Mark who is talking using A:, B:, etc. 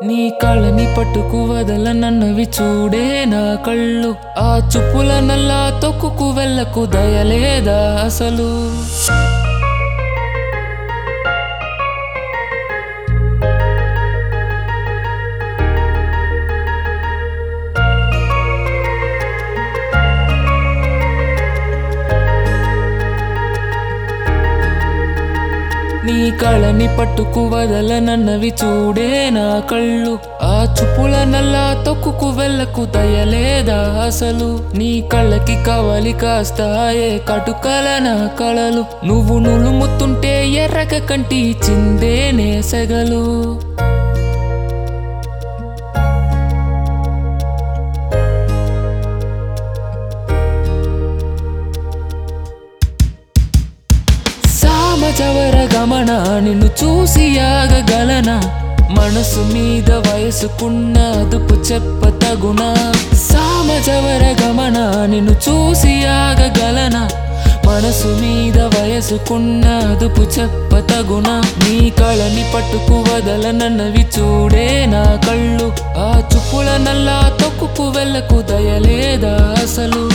A: నీ కళ్ళని పట్టుకు వదలనన్నవి చూడే నా కళ్ళు ఆ చుప్పుల నల్లా తొక్కుకు వెళ్ళకు దయలేదా అసలు నీ కళని పట్టుకు వదలనన్నవి చూడే నా కళ్ళు ఆ చుప్పుల నల్లా తొక్కుకు వెళ్ళకు దయలేదా అసలు నీ కళ్ళకి కవలి కాస్తాయే కటుకల నా కళలు నువ్వు నులుముతుంటే ఎర్రగ కంటి చిందేనే సెగలు సామచవర గమన నిన్ను చూసి ఆగగలన మనసు మీద వయసుకున్న అదుపు చెప్ప తగునా సామచవర గమన నిన్ను చూసి ఆగగలన మనసు మీద వయసుకున్న అదుపు చెప్ప తగునా నీ కళని పట్టుకు వదలనన్నవి చూడే నా కళ్ళు ఆ చుప్పుల నల్లా తొక్కుకు వెళ్ళకు దయలేదా అసలు